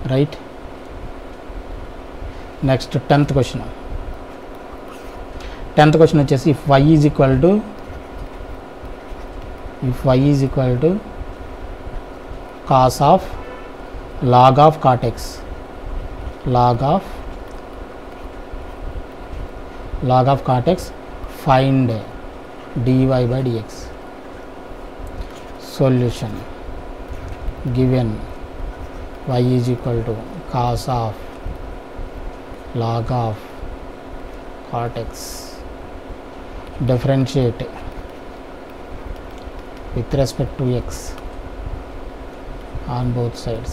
right next tenth question tenth question వచ్చేసి if y is equal to if y is equal to cos of log of cot x log of log of cot x find dy by dx solution given y is equal to cos of log of cot x differentiate with respect to x on both sides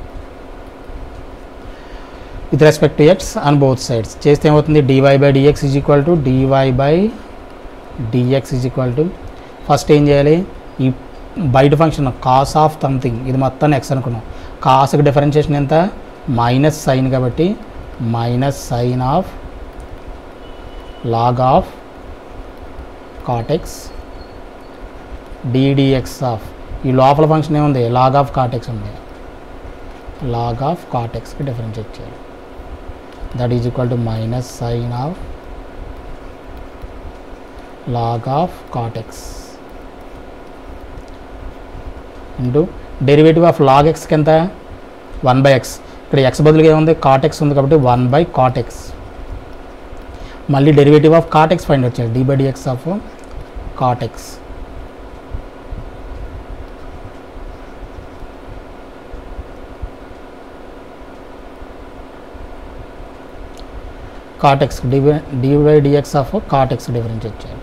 with respect to x on both sides చేస్తే ఏమవుతుంది dy by dx is equal to dy by dx is equal to first ఏం చేయాలి ఈ బయట function cos of something ఇది మొత్తం x అనుకున్నాం కాస్కి డిఫరెన్షియేషన్ ఎంత మైనస్ సైన్ కాబట్టి minus sine of log of cot x d dx of ఈ లోపల ఫంక్షన్ ఏముంది లాగ్ ఆఫ్ కాటెక్స్ ఉంది లాగ్ ఆఫ్ కాటెక్స్కి డిఫరెన్షియేట్ చేయాలి that is equal to minus sine of log of cot x into derivative of log ఎక్స్కి ఎంత one by x ఇక్కడ x బదులుగా ఏముంది కాట్ ఎక్స్ ఉంది కాబట్టి వన్ బై కాట్ ఎక్స్ మళ్ళీ derivative of cot x find వచ్చేది D by dx of cot x cot x dy d by dx of cot x differentiate చేయాలి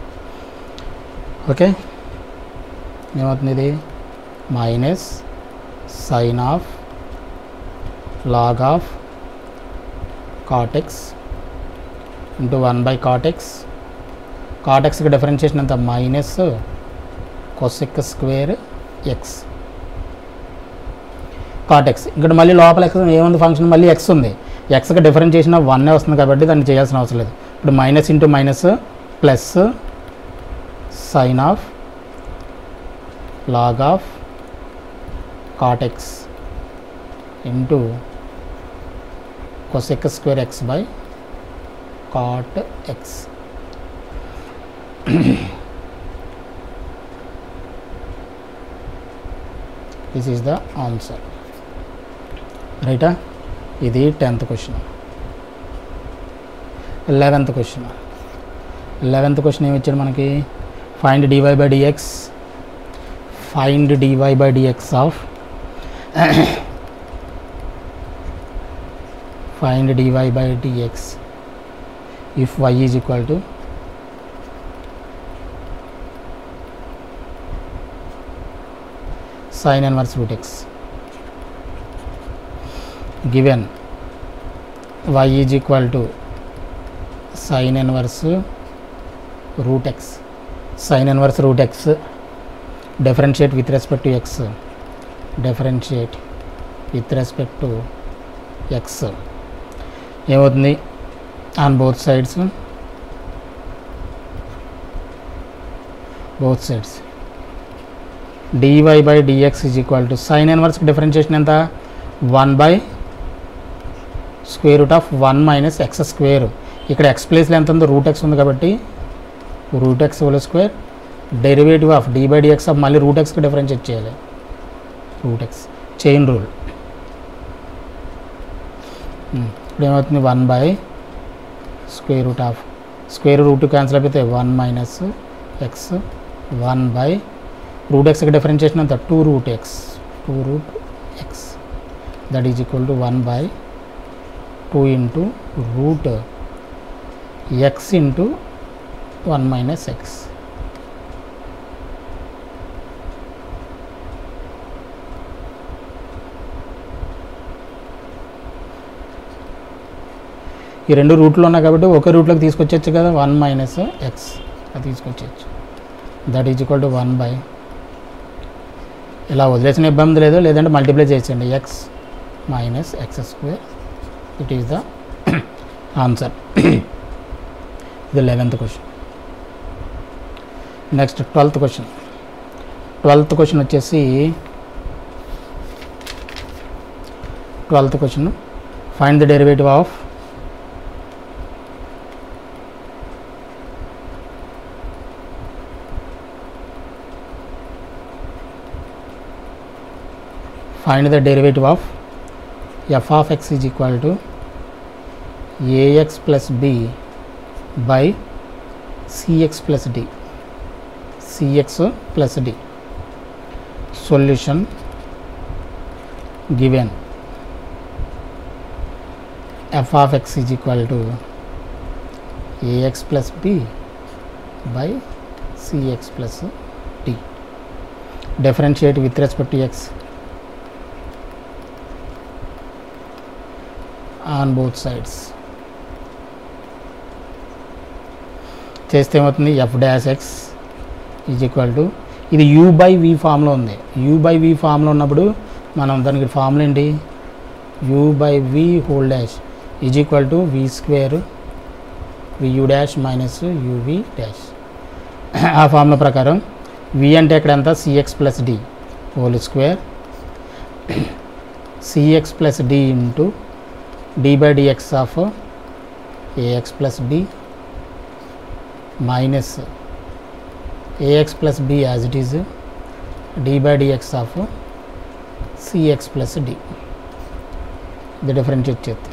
okay ఏమవుతుంది ఇది minus sine of log of cot x into one by cot x కాటెక్స్కి differentiation ఎంత minus cosec square x cot x ఇక్కడ మళ్ళీ లోపల X ఏముంది function మళ్ళీ ఎక్స్ ఉంది ఎక్స్కి డిఫరెన్షియేషన్ వన్నే వస్తుంది కాబట్టి దాన్ని చేయాల్సిన అవసరం లేదు ఇప్పుడు minus into minus plus sine of log of cot x into cosec square x by cot x this is the answer రైటా ఇది tenth question eleventh question eleventh question ఏమి ఇచ్చాడు మనకి find dy by dx find dy by dx of find dy by dx if y is equal to sine inverse root x given y is equal to sin inverse root x sin inverse root x differentiate with respect to x differentiate with respect to x ఏమవుతుంది on both sides both sides dy by dx is equal to sine ఇన్వర్స్కి differentiation ఎంత one by square root of one minus x square ఇక్కడ x ప్లేస్లో ఎంత ఉందో root x ఉంది కాబట్టి root x whole square derivative of d by dx of మళ్ళీ root ఎక్స్కి డిఫరెన్షియేట్ చేయాలి రూట్ ఎక్స్ చైన్ రూల్ ఇప్పుడు ఏమవుతుంది one by square root of square root cancel అయిపోతే one minus X one by root ఎక్స్కి differentiation అంత two root x two root x that is equal to one by two into root x into one minus x ఈ రెండు రూట్లో ఉన్నాయి కాబట్టి ఒకే రూట్లోకి తీసుకొచ్చచ్చు కదా one minus x అది తీసుకొచ్చచ్చు that is equal to one by ఇలా వదిలేసిన ఇబ్బంది లేదు లేదంటే మల్టిప్లై చేసేయండి x minus x square it is the answer ఇది eleventh question next twelfth question twelfth question వచ్చేసి twelfth question find the derivative of find the derivative of f of x is equal to ax plus b by cx plus d cx plus d solution given f of x is equal to ax plus b by cx plus d differentiate with respect to x on both sides చేస్తే ఏమవుతుంది f dash x is equal to ఇది u by v ఫామ్లో ఉంది you by v ఫామ్లో ఉన్నప్పుడు మనం దానికి ఫామ్లో ఏంటి u by v whole dash is equal to v square v u dash minus uv dash ఆ ఫార్ములా ప్రకారం వి అంటే ఇక్కడ ఎంత cx plus d whole square cx plus d into d by dx of ax plus b minus ax plus b as it is d by dx of cx plus d ఇది differentiate చేస్తే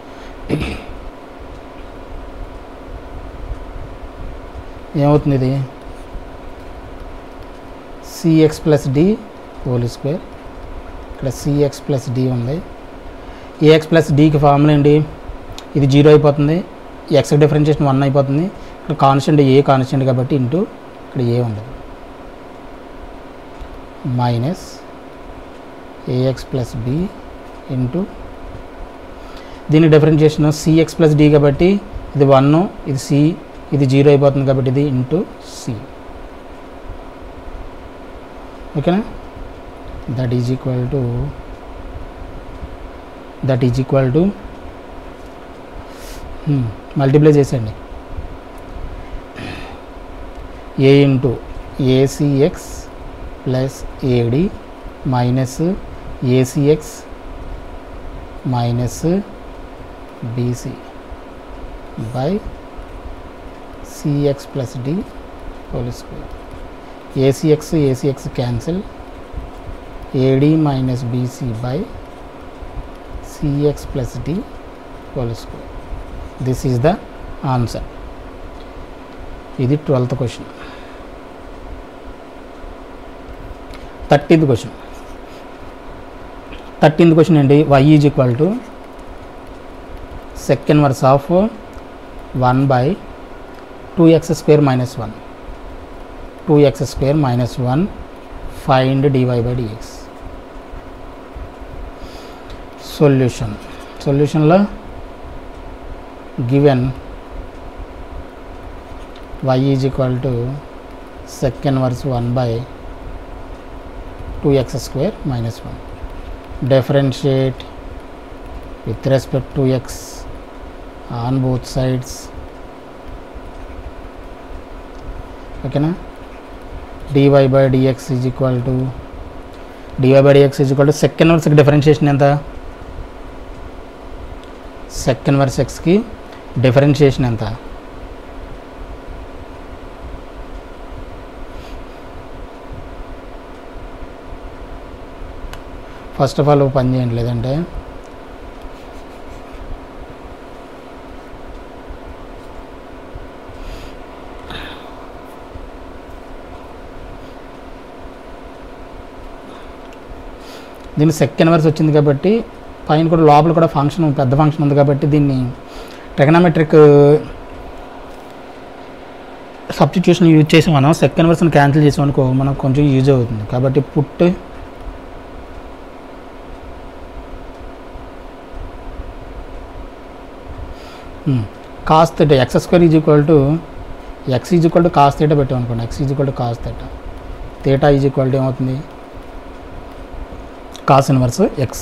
ఏమవుతుంది ఇది cx plus d whole square ఇక్కడ cx plus d ఉంది ax plus డీకి formula ఏంటి ఇది zero అయిపోతుంది ఎక్స్ డిఫరెన్షియేషన్ వన్ అయిపోతుంది ఇక్కడ కాన్స్టెంట్ ఏ కాన్స్టెంట్ కాబట్టి ఇంటూ ఇక్కడ ఏ ఉండదు minus ax plus b into దీని డిఫరెన్షియేషన్ సిఎక్స్ ప్లస్ డి కాబట్టి ఇది వన్ ఇది సి ఇది జీరో అయిపోతుంది కాబట్టి ఇది ఇంటూ సి ఓకేనా that is equal to that is equal to multiply చేసేయండి a into acx plus ad minus acx minus bc by cx plus d whole square acx acx cancel ad minus bc by cx plus d whole square this is the answer ఇది twelfth question thirteenth question thirteenth question ఏంటి y is equal to sec inverse of one by two x square minus one two x square minus one find dy by dx solution సొల్యూషన్లో given y is equal to sec inverse one by two x square minus one differentiate with respect to x on both sides ఓకేనా dy by dx is equal to dy by dx is equal to sec వర్స్కి differentiation ఎంత sec inverse ఎక్స్కి differentiation ఎంత first of all పని చేయండి లేదంటే దీని second verse వచ్చింది కాబట్టి పైన కూడా లోపల కూడా ఫంక్షన్ పెద్ద ఫంక్షన్ ఉంది కాబట్టి దీన్ని ట్రిగనామెట్రిక్ సబ్స్టిట్యూషన్ యూజ్ చేసి మనం సెకండ్ వర్షన్ క్యాన్సిల్ చేసాం అనుకో మనకు కొంచెం యూజ్ అవుతుంది కాబట్టి put cos theta x square is equal to x is equal to cos theta పెట్టాం అనుకోండి x is equal to cos theta theta is equal to ఏమవుతుంది కాస్ ఇన్వర్స్ ఎక్స్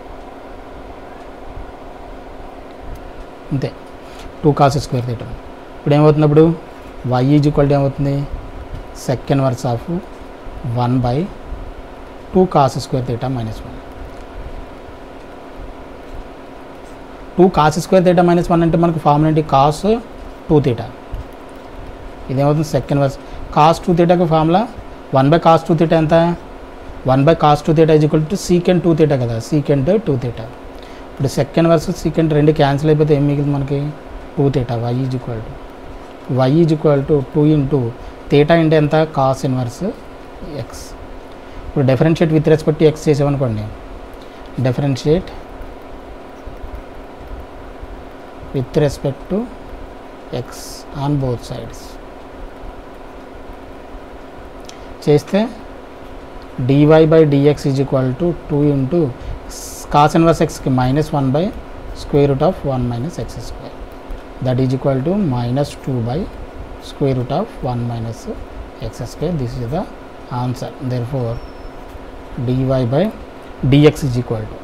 అంతే టూ కాస్ స్క్వేర్ తీయటం ఇప్పుడు ఏమవుతుంది అప్పుడు వై ఈజ్ ఈక్వల్ టు ఏమవుతుంది sec inverse of one by two cos square theta minus one two cos square theta minus one అంటే మనకు formula ఏంటి కాస్ టూ థీటా ఇదేమవుతుంది సెకండ్ వర్స్ కాస్ టూ థీటాకి formula one by cos two theta ఎంత one by cos two theta is equal to secant two theta కదా secant two theta ఇప్పుడు sec inverse secant రెండు cancel అయిపోతే ఏం మిగిలింది మనకి two theta y is equal to y is equal to two into theta అంటే ఎంత cos inverse x ఇప్పుడు differentiate with respect to x చేసామనుకోండి differentiate with respect to x on both sides చేస్తే dy by dx is equal to two into cos inverse ఎక్స్కి minus one by square root of one minus x square that is equal to minus two by square root of one minus x square this is the answer therefore dy by dx is equal to